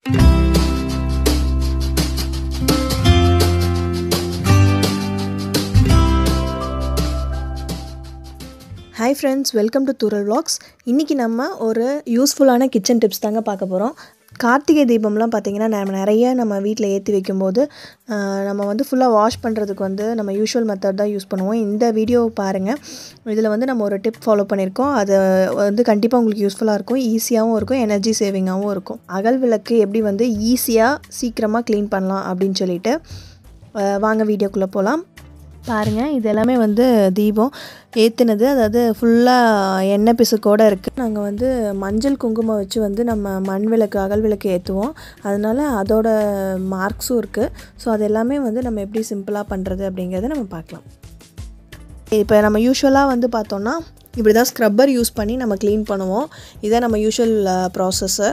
hi friends welcome to Thooral vlogs இன்றைக்கி நம்ம ஒரு யூஸ்ஃபுல்லான கிச்சன் டிப்ஸ் தாங்க பார்க்க போகிறோம் கார்த்திகை தீபம்லாம் பார்த்திங்கன்னா நம்ம நிறைய நம்ம வீட்டில் ஏற்றி வைக்கும்போது ஆஹ், நம்ம வந்து ஃபுல்லாக வாஷ் பண்ணுறதுக்கு வந்து நம்ம யூஷுவல் மெத்தட் தான் யூஸ் பண்ணுவோம் இந்த வீடியோ பாருங்கள் இதில் வந்து நம்ம ஒரு டிப் ஃபாலோ பண்ணியிருக்கோம் அது வந்து கண்டிப்பாக உங்களுக்கு யூஸ்ஃபுல்லாக இருக்கும் ஈஸியாகவும் இருக்கும் எனர்ஜி சேவிங்காகவும் இருக்கும் அகல் விளக்கு எப்படி வந்து ஈஸியாக சீக்கிரமாக க்ளீன் பண்ணலாம் அப்படின்னு சொல்லிட்டு ஆஹ், வாங்க வீடியோக்குள்ளே போகலாம் பாருங்கள் இது எல்லாமே வந்து தீபம் ஏற்றுனது அதாவது ஃபுல்லாக எண்ணெய் பிசுக்கோடு இருக்குது நாங்கள் வந்து மஞ்சள் குங்குமம் வச்சு வந்து நம்ம மண் விளக்கு அகல் விளக்கு ஏற்றுவோம் அதனால் அதோட மார்க்ஸும் இருக்குது ஸோ அது எல்லாமே வந்து நம்ம எப்படி சிம்பிளாக பண்ணுறது அப்படிங்கிறத நம்ம பார்க்கலாம் இப்போ நம்ம யூஸ்வலாக வந்து பார்த்தோன்னா இப்படி தான் ஸ்க்ரப்பர் யூஸ் பண்ணி நம்ம க்ளீன் பண்ணுவோம் இதான் நம்ம யூஷுவல் ப்ராசஸ்ஸு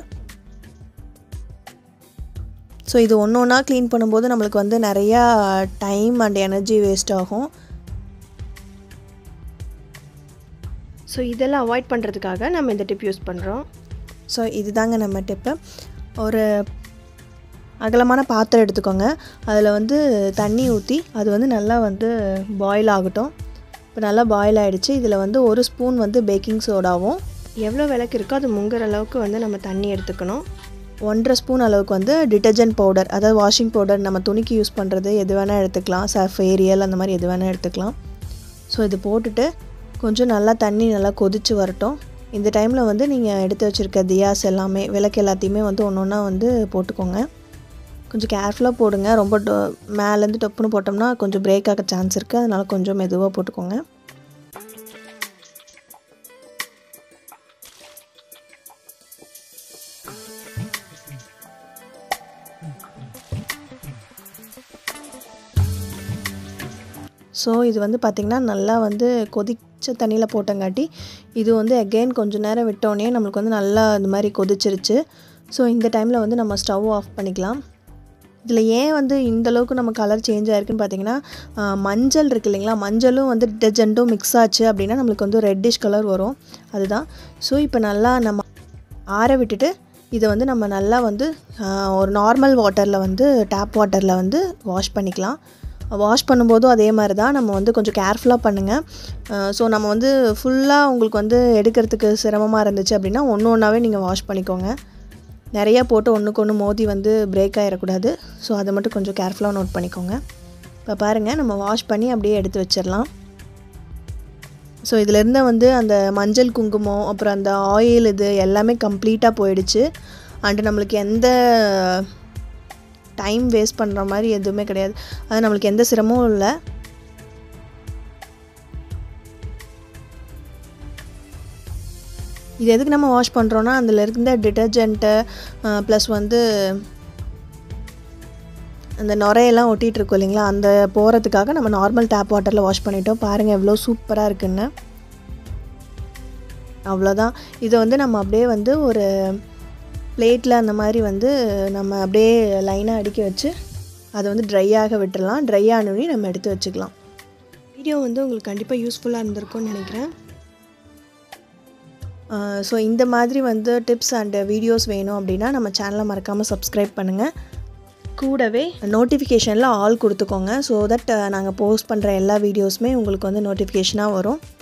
ஸோ இது ஒன்று ஒன்றா க்ளீன் பண்ணும்போது நம்மளுக்கு வந்து நிறையா டைம் அண்ட் எனர்ஜி வேஸ்ட் ஆகும் ஸோ இதெல்லாம் அவாய்ட் பண்ணுறதுக்காக நம்ம இந்த டிப் யூஸ் பண்ணுறோம் ஸோ இதுதாங்க நம்ம டிப்பு ஒரு அகலமான பாத்திரம் எடுத்துக்கோங்க அதில் வந்து தண்ணி ஊற்றி அது வந்து நல்லா வந்து பாயில் ஆகட்டும் இப்போ நல்லா பாயில் ஆகிடுச்சு இதில் வந்து ஒரு ஸ்பூன் வந்து பேக்கிங் சோடாவும் எவ்வளோ விளக்கு இருக்கோ அது முங்குற அளவுக்கு வந்து நம்ம தண்ணி எடுத்துக்கணும் ஒன்றரை ஸ்பூன் அளவுக்கு வந்து டிட்டர்ஜென்ட் பவுடர் அதாவது வாஷிங் பவுடர் நம்ம துணிக்கு யூஸ் பண்ணுறது எது வேணால் எடுத்துக்கலாம் சர்ஃப் ஏரியல் அந்த மாதிரி எது வேணால் எடுத்துக்கலாம் ஸோ இது போட்டுட்டு கொஞ்சம் நல்லா தண்ணி நல்லா கொதிச்சு வரட்டும் இந்த டைமில் வந்து நீங்கள் எடுத்து வச்சுருக்க தியாஸ் எல்லாமே விளக்கு எல்லாத்தையுமே வந்து ஒன்று ஒன்றா வந்து போட்டுக்கோங்க கொஞ்சம் கேர்ஃபுல்லாக போடுங்க ரொம்ப டொ மேலேருந்து டொப்புன்னு போட்டோம்னா கொஞ்சம் பிரேக் ஆக சான்ஸ் இருக்குது அதனால் கொஞ்சம் மெதுவாக போட்டுக்கோங்க ஸோ இது வந்து பார்த்திங்கன்னா நல்லா வந்து கொதிச்ச தண்ணியில் போட்டங்காட்டி இது வந்து அகெயின் கொஞ்சம் நேரம் விட்டோடனே நம்மளுக்கு வந்து நல்லா இந்த மாதிரி கொதிச்சிருச்சு ஸோ இந்த டைமில் வந்து நம்ம ஸ்டவ் ஆஃப் பண்ணிக்கலாம் இதில் ஏன் வந்து இந்த அளவுக்கு நம்ம கலர் சேஞ்ச் ஆயிருக்குன்னு பார்த்தீங்கன்னா ஆஹ், மஞ்சள் இருக்கு இல்லைங்களா மஞ்சளும் வந்து டிட்டர்ஜென்ட்டும் மிக்ஸ் ஆச்சு அப்படின்னா நம்மளுக்கு வந்து ரெட்டிஷ் கலர் வரும் அதுதான் ஸோ இப்போ நல்லா நம்ம ஆற விட்டுட்டு இதை வந்து நம்ம நல்லா வந்து ஆஹ், ஒரு நார்மல் வாட்டரில் வந்து டேப் வாட்டரில் வந்து வாஷ் பண்ணிக்கலாம் வாஷ் பண்ணும்போதும் அதே மாதிரி தான் நம்ம வந்து கொஞ்சம் கேர்ஃபுல்லாக பண்ணுங்கள் ஸோ நம்ம வந்து ஃபுல்லாக உங்களுக்கு வந்து எடுக்கிறதுக்கு சிரமமாக இருந்துச்சு அப்படின்னா ஒன்று ஒன்றாவே நீங்கள் வாஷ் பண்ணிக்கோங்க நிறையா போட்டு ஒன்றுக்கு ஒன்று மோதி வந்து பிரேக் ஆகிடக்கூடாது ஸோ அதை மட்டும் கொஞ்சம் கேர்ஃபுல்லாக நோட் பண்ணிக்கோங்க இப்போ பாருங்கள் நம்ம வாஷ் பண்ணி அப்படியே எடுத்து வச்சிடலாம் ஸோ இதிலேருந்து வந்து அந்த மஞ்சள் குங்குமம் அப்புறம் அந்த ஆயில் இது எல்லாமே கம்ப்ளீட்டாக போயிடுச்சு அண்டு நம்மளுக்கு எந்த டைம் வேஸ்ட் பண்ணுற மாதிரி எதுவுமே கிடையாது அது நம்மளுக்கு எந்த சிரமமும் இல்லை இது எதுக்கு நம்ம வாஷ் பண்ணுறோன்னா அதில் இருந்த டிட்டர்ஜென்ட்டு ப்ளஸ் வந்து அந்த நுரையெல்லாம் ஒட்டிகிட்டு இருக்கோம் இல்லைங்களா அந்த போகிறதுக்காக நம்ம நார்மல் டேப் வாட்டரில் வாஷ் பண்ணிட்டோம் பாருங்கள் எவ்வளோ சூப்பராக இருக்குன்னு அவ்வளோதான் இதை வந்து நம்ம அப்படியே வந்து ஒரு பிளேட்டில் அந்த மாதிரி வந்து நம்ம அப்படியே லைனாக அடுக்கி வச்சு அதை வந்து ட்ரை ஆக விட்டுறலாம் ட்ரை ஆனோடனே நம்ம எடுத்து வச்சுக்கலாம் வீடியோ வந்து உங்களுக்கு கண்டிப்பாக யூஸ்ஃபுல்லாக இருந்திருக்கும்னு நினைக்கிறேன் ஸோ இந்த மாதிரி வந்து டிப்ஸ் அண்ட் வீடியோஸ் வேணும் அப்படின்னா நம்ம சேனலை மறக்காமல் சப்ஸ்கிரைப் பண்ணுங்கள் கூடவே நோட்டிஃபிகேஷனில் ஆல் கொடுத்துக்கோங்க ஸோ தட் நாங்கள் போஸ்ட் பண்ணுற எல்லா வீடியோஸுமே உங்களுக்கு வந்து நோட்டிஃபிகேஷனாக வரும்